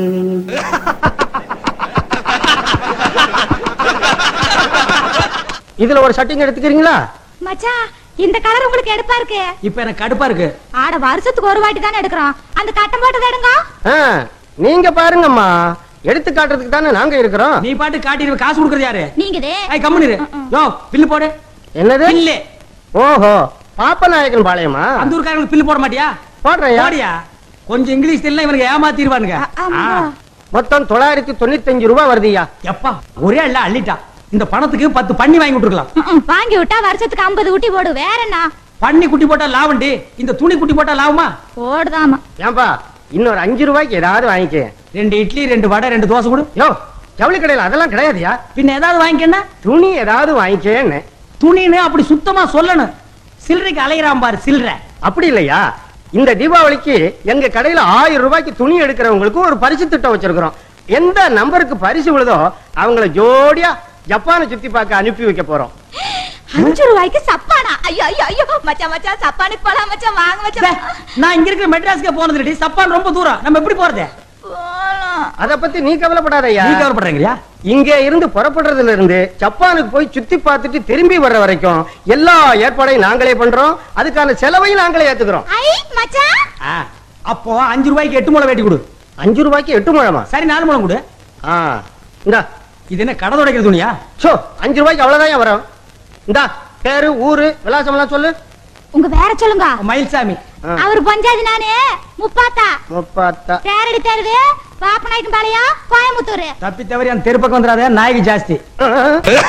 இதுல ஒரு ஷட்டிங் எடுத்துக்கிறீங்களா மச்சான் இந்த கலர் உங்களுக்கு எடுப்பா இருக்கு இப்ப எனக்கு கடுப்பா இருக்கு ஆட வருஷத்துக்கு ஒரு வாட்டி தானே எடுக்கிறோம் அந்த கட்டம் போட்டது எடுங்க ஆ, நீங்க பாருங்கம்மா எடுத்து காட்டுறதுக்கு தானே நாங்க இருக்கிறோம் நீ பாட்டு காட்டிடுவ காசு கொடுக்கறது யாரு நீங்க இது ஐய் கம்முனு இரு. யோ பில்லு போடு என்னது பில்லு ஓஹோ பாப்பநாயக்கன் பாளையமா அந்த ஊருக்காரங்களுக்கு பில்லு போட மாட்டியா போடுறேன் போடியா கொஞ்சம் இங்கிலீஷ் தெரியல இவனுக்கு ஏமாத்திடுவானுங்க அ- ஆமா. ஆ. மொத்தம் தொள்ளாயிரத்தி தொண்ணூத்தஞ்சு ரூபாய் வருதுயா எப்பா ஒரே அல்ல அள்ளிட்டான் இந்த பணத்துக்கு பத்து பண்ணி வாங்கி விட்டுருக்கலாம் ம்ம். வாங்கி விட்டா வருஷத்துக்கு ஐம்பது ஊட்டி போடு வேற என்ன பண்ணி குட்டி போட்டா லாபம்டி இந்த துணி குட்டி போட்டா லாபமா போடுதாமா ஏன்பா இன்னொரு அஞ்சு ரூபாய்க்கு ஏதாவது வாங்கிக்க ரெண்டு இட்லி ரெண்டு வடை ரெண்டு தோசை கொடு யோ ஜவுளி கடையில் அதெல்லாம் கிடையாதுயா பின்ன ஏதாவது வாங்கிக்கன்னா துணி ஏதாவது வாங்கிக்கேன்னு துணின்னு அப்படி சுத்தமா சொல்லணும் சில்லறைக்கு அலையிறான் பாரு சில்லறை அப்படி இல்லையா இந்த தீபாவளிக்கு எங்க கடையில ஆயிரம் ரூபாய்க்கு துணி எடுக்கிறவங்களுக்கு ஒரு பரிசு திட்டம் வச்சிருக்கிறோம் எந்த நம்பருக்கு பரிசு விழுதோ அவங்கள ஜோடியா ஜப்பானை சுத்தி பார்க்க அனுப்பி வைக்க போறோம் அஞ்சு ரூபாய்க்கு சப்பானா ஐயோ ஐயோ ஐயோ மச்சான் மச்சான் சப்பானுக்கு போலாம் மச்சான் வாங்க டே, மச்சான் நான் இங்க இருக்கிற மெட்ராஸ்க்கு போனது இல்லடி சப்பான் ரொம்ப தூரம் நம்ம எப்படி போறது போலாம் அத பத்தி நீ கவலைப்படாதயா நீ கவலைப்படுறீங்களா இங்க இருந்து புறப்படுறதுல இருந்து ஜப்பானுக்கு போய் சுத்தி பார்த்துட்டு திரும்பி வர்ற வரைக்கும் எல்லா ஏற்பாடையும் நாங்களே பண்றோம் அதுக்கான செலவையும் நாங்களே ஏத்துக்கிறோம் ஐ மச்சான் ஆ, அப்போ அஞ்சு ரூபாய்க்கு எட்டு முளை வெட்டி கொடு அஞ்சு ரூபாய்க்கு எட்டு முழமா சரி நாலு முளம் கொடு ஆ இந்தா இது என்ன கடை துடைக்கிற துணியா சோ அஞ்சு ரூபாய்க்கு அவ்வளவுதான் வரும் இந்தா பேரு ஊரு விலாசம் எல்லாம் சொல்லு உங்க வேற சொல்லுங்க மயில்சாமி ஆ. அவர் பஞ்சாதி நானே முப்பாத்தா முப்பாத்தா தேரடி தேருது பாப்பநாயக்கம் பாளையம் கோயம்புத்தூர் தப்பி தவறி அந்த தெரு பக்கம் வந்துடாத நாய்க்கு ஜாஸ்தி ஆ.